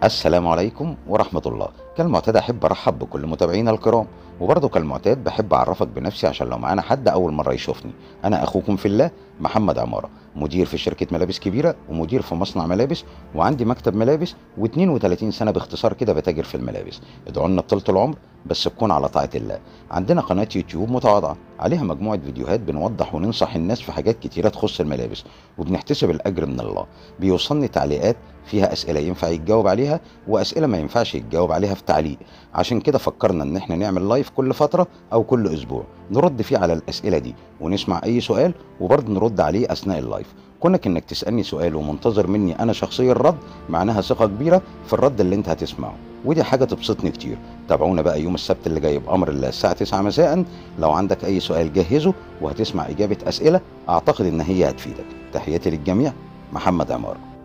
السلام عليكم ورحمة الله كالمعتاد أحب أرحب بكل متابعينا الكرام وبرضه كالمعتاد بحب أعرفك بنفسي عشان لو معانا حد أول مرة يشوفني أنا أخوكم في الله محمد عمارة مدير في شركة ملابس كبيرة ومدير في مصنع ملابس وعندي مكتب ملابس و32 سنة باختصار كده بتاجر في الملابس ادعوا لنا بطولة العمر بس تكون على طاعة الله عندنا قناة يوتيوب متواضعة عليها مجموعة فيديوهات بنوضح وننصح الناس في حاجات كتيرة تخص الملابس وبنحتسب الأجر من الله بيوصلني تعليقات فيها أسئلة ينفع يتجاوب عليها وأسئلة ما ينفعش يتجاوب عليها في تعليق عشان كده فكرنا إن احنا نعمل لايف كل فترة أو كل أسبوع نرد فيه على الأسئلة دي ونسمع أي سؤال وبرضه نرد عليه أثناء اللايف كونك انك تسالني سؤال ومنتظر مني انا شخصيا الرد معناها ثقه كبيره في الرد اللي انت هتسمعه ودي حاجه تبسطني كتير تابعونا بقى يوم السبت اللي جاي بامر الله الساعه 9 مساء لو عندك اي سؤال جهزه وهتسمع اجابه اسئله اعتقد ان هي هتفيدك تحياتي للجميع محمد عمار